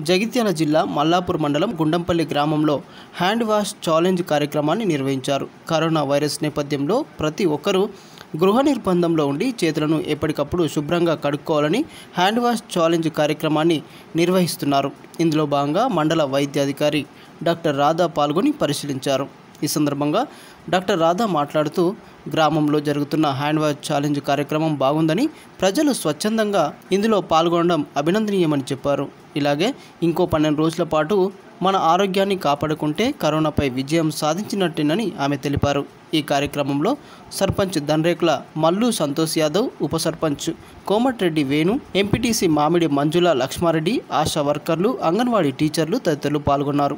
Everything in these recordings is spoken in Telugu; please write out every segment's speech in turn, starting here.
జగిత్యాల జిల్లా మల్లాపూర్ మండలం గుండంపల్లి గ్రామంలో హ్యాండ్ వాష్ ఛాలెంజ్ కార్యక్రమాన్ని నిర్వహించారు కరోనా వైరస్ నేపథ్యంలో ప్రతి ఒక్కరూ గృహ నిర్బంధంలో ఉండి చేతులను ఎప్పటికప్పుడు శుభ్రంగా కడుక్కోవాలని హ్యాండ్ వాష్ ఛాలెంజ్ కార్యక్రమాన్ని నిర్వహిస్తున్నారు ఇందులో భాగంగా మండల వైద్యాధికారి డాక్టర్ రాధా పాల్గొని పరిశీలించారు ఈ సందర్భంగా డాక్టర్ రాధా మాట్లాడుతూ గ్రామంలో జరుగుతున్న హ్యాండ్ వాష్ ఛాలెంజ్ కార్యక్రమం బాగుందని ప్రజలు స్వచ్ఛందంగా ఇందులో పాల్గొనడం అభినందనీయమని చెప్పారు ఇలాగే ఇంకో పన్నెండు రోజుల పాటు మన ఆరోగ్యాన్ని కాపాడుకుంటే కరోనాపై విజయం సాధించినట్టేనని ఆమె తెలిపారు ఈ కార్యక్రమంలో సర్పంచ్ దండ్రేకుల మల్లు సంతోష్ యాదవ్ ఉప సర్పంచ్ కోమటిరెడ్డి వేణు ఎంపీటీసీ మామిడి మంజుల లక్ష్మారెడ్డి ఆశా వర్కర్లు అంగన్వాడీ టీచర్లు తదితరులు పాల్గొన్నారు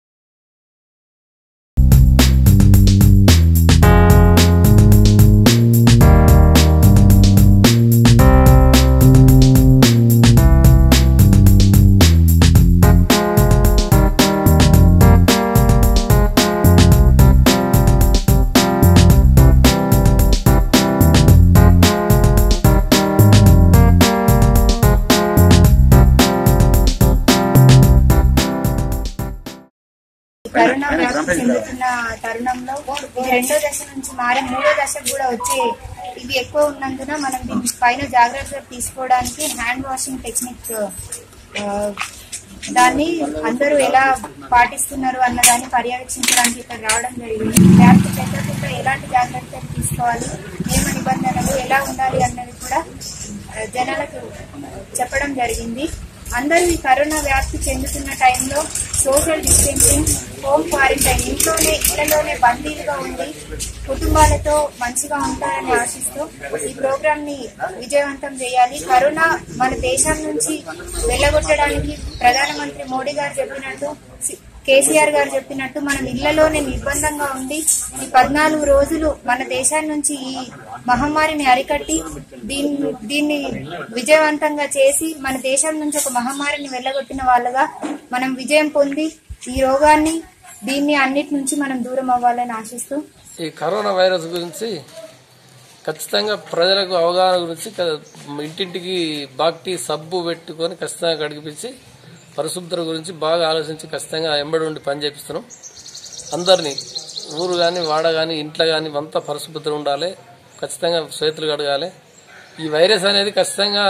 కరోనా వ్యాప్తి చెందుతున్న తరుణంలో ఇది రెండో దశ నుంచి మారి మూడో దశకు కూడా వచ్చే ఇది ఎక్కువ ఉన్నందున మనం దీని పైన జాగ్రత్తలు తీసుకోవడానికి హ్యాండ్ వాషింగ్ టెక్నిక్ ఆ, దాన్ని అందరూ ఎలా పాటిస్తున్నారు అన్న దాన్ని పర్యవేక్షించడానికి ఇక్కడ రావడం జరిగింది వ్యాప్తి చెందకుండా ఎలాంటి జాగ్రత్తలు తీసుకోవాలి నియమ నిబంధనలు ఎలా ఉండాలి అన్నది కూడా ఆ, జనాలకు చెప్పడం జరిగింది అందరూ ఈ కరోనా వ్యాప్తి చెందుతున్న టైంలో సోషల్ డిస్టెన్సింగ్ హోమ్ క్వారంటైన్ ఇంట్లోనే ఇళ్లలోనే బందీలుగా ఉండి కుటుంబాలతో మంచిగా ఉంటారని ఆశిస్తూ ఈ ప్రోగ్రామ్ ని విజయవంతం చేయాలి కరోనా మన దేశం నుంచి వెళ్ళగొట్టడానికి ప్రధానమంత్రి మోడీ గారు చెప్పినట్టు సి- కేసీఆర్ గారు చెప్పినట్టు మనం ఇళ్లలోనే నిర్బంధంగా ఉండి ఈ పద్నాలుగు రోజులు మన దేశం నుంచి ఈ మహమ్మారిని అరికట్టి దీన్ని దీన్ని విజయవంతంగా చేసి మన దేశం నుంచి ఒక మహమ్మారిని వెళ్ళగొట్టిన వాళ్ళగా మనం విజయం పొంది ఈ రోగాన్ని దీన్ని అన్నిటి నుంచి మనం దూరం అవ్వాలని ఆశిస్తూ ఈ కరోనా వైరస్ గురించి ఖచ్చితంగా ప్రజలకు అవగాహన గురించి క- ఇంటింటికి బాక్టీ సబ్బు పెట్టుకొని ఖచ్చితంగా గడిపించి పరిశుభ్రత గురించి బాగా ఆలోచించి ఖచ్చితంగా ఎంబడి ఉండి పని చేపిస్తున్నాం అందరినీ ఊరు కానీ వాడ కానీ ఇంట్లో కానీ అంతా పరిశుభ్రత ఉండాలి ఖచ్చితంగా చేతులు కడగాలి ఈ వైరస్ అనేది ఖచ్చితంగా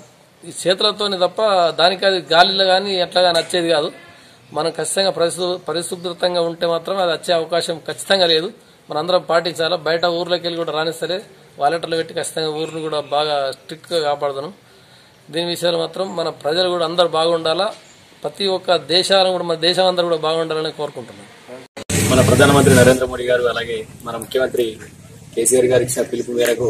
ఈ చేతులతోనే తప్ప దానికి అది గాలిలో కానీ ఎట్లా కానీ వచ్చేది కాదు మనం ఖచ్చితంగా పరిశు పరిశుభ్రతంగా ఉంటే మాత్రం అది వచ్చే అవకాశం ఖచ్చితంగా లేదు మనందరం పాటించాలి బయట ఊర్లోకి వెళ్ళి కూడా రాని సరే వాలెటర్లు పెట్టి ఖచ్చితంగా ఊరిని కూడా బాగా స్ట్రిక్ట్గా కాపాడుతున్నాం దీని విషయాలు మాత్రం మన ప్రజలు కూడా అందరు బాగుండాలా ప్రతి ఒక్క దేశాలను కూడా మన దేశం అందరూ కూడా బాగుండాలని కోరుకుంటున్నాం మన ప్రధానమంత్రి నరేంద్ర మోడీ గారు అలాగే మన ముఖ్యమంత్రి కేసీఆర్ గారు ఇచ్చిన పిలుపు మేరకు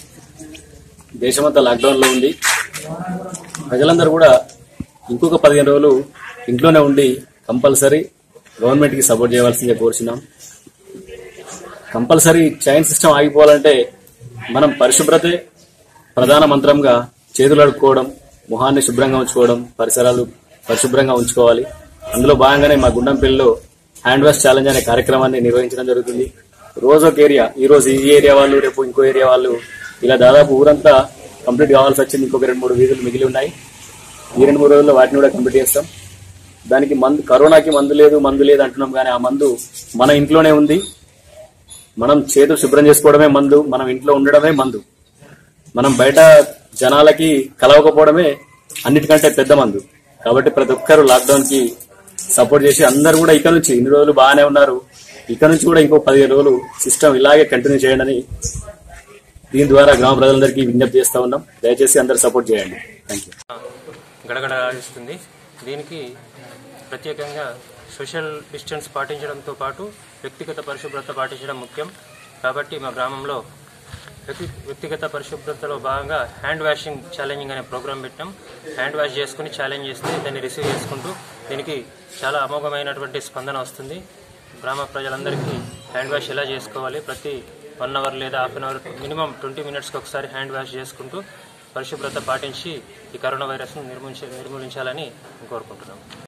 దేశమంతా లాక్డౌన్ లో ఉంది ప్రజలందరూ కూడా ఇంకొక పదిహేను రోజులు ఇంట్లోనే ఉండి కంపల్సరీ గవర్నమెంట్ కి సపోర్ట్ చేయవలసిందే కోరుచున్నాం కంపల్సరీ చైన్ సిస్టమ్ ఆగిపోవాలంటే మనం పరిశుభ్రతే ప్రధాన మంత్రంగా చేతులు అడుక్కోవడం ముఖాన్ని శుభ్రంగా ఉంచుకోవడం పరిసరాలు పరిశుభ్రంగా ఉంచుకోవాలి అందులో భాగంగానే మా గుండంపల్లిలో హ్యాండ్ వాష్ ఛాలెంజ్ అనే కార్యక్రమాన్ని నిర్వహించడం జరుగుతుంది రోజు ఒక ఏరియా ఈ రోజు ఈ ఏరియా వాళ్ళు రేపు ఇంకో ఏరియా వాళ్ళు ఇలా దాదాపు ఊరంతా కంప్లీట్ కావాల్సి వచ్చింది ఇంకొక రెండు మూడు వీధులు మిగిలి ఉన్నాయి ఈ రెండు మూడు రోజుల్లో వాటిని కూడా కంప్లీట్ చేస్తాం దానికి మందు కరోనాకి మందు లేదు మందు లేదు అంటున్నాం కానీ ఆ మందు మన ఇంట్లోనే ఉంది మనం చేతులు శుభ్రం చేసుకోవడమే మందు మనం ఇంట్లో ఉండడమే మందు మనం బయట జనాలకి కలవకపోవడమే అన్నిటికంటే పెద్ద మందు కాబట్టి ప్రతి ఒక్కరు లాక్డౌన్ కి సపోర్ట్ చేసి అందరు కూడా ఇక్కడ నుంచి ఇన్ని రోజులు బాగానే ఉన్నారు ఇక్కడ నుంచి కూడా ఇంకో పదిహేను రోజులు సిస్టమ్ ఇలాగే కంటిన్యూ చేయండి అని దీని ద్వారా గ్రామ ప్రజలందరికీ విజ్ఞప్తి చేస్తా ఉన్నాం దయచేసి అందరు సపోర్ట్ చేయండి థ్యాంక్ యూ గడగడలాడిస్తుంది దీనికి ప్రత్యేకంగా సోషల్ డిస్టెన్స్ పాటించడంతో పాటు వ్యక్తిగత పరిశుభ్రత పాటించడం ముఖ్యం కాబట్టి మా గ్రామంలో వ్యక్తి వ్యక్తిగత పరిశుభ్రతలో భాగంగా హ్యాండ్ వాషింగ్ ఛాలెంజింగ్ అనే ప్రోగ్రాం పెట్టాం హ్యాండ్ వాష్ చేసుకుని ఛాలెంజ్ చేస్తే దాన్ని రిసీవ్ చేసుకుంటూ దీనికి చాలా అమోఘమైనటువంటి స్పందన వస్తుంది గ్రామ ప్రజలందరికీ హ్యాండ్ వాష్ ఎలా చేసుకోవాలి ప్రతి వన్ అవర్ లేదా half an hour minimum twenty మినిట్స్కి ఒకసారి హ్యాండ్ వాష్ చేసుకుంటూ పరిశుభ్రత పాటించి ఈ కరోనా వైరస్ను నిర్మూలించ నిర్మూలించాలని కోరుకుంటున్నాం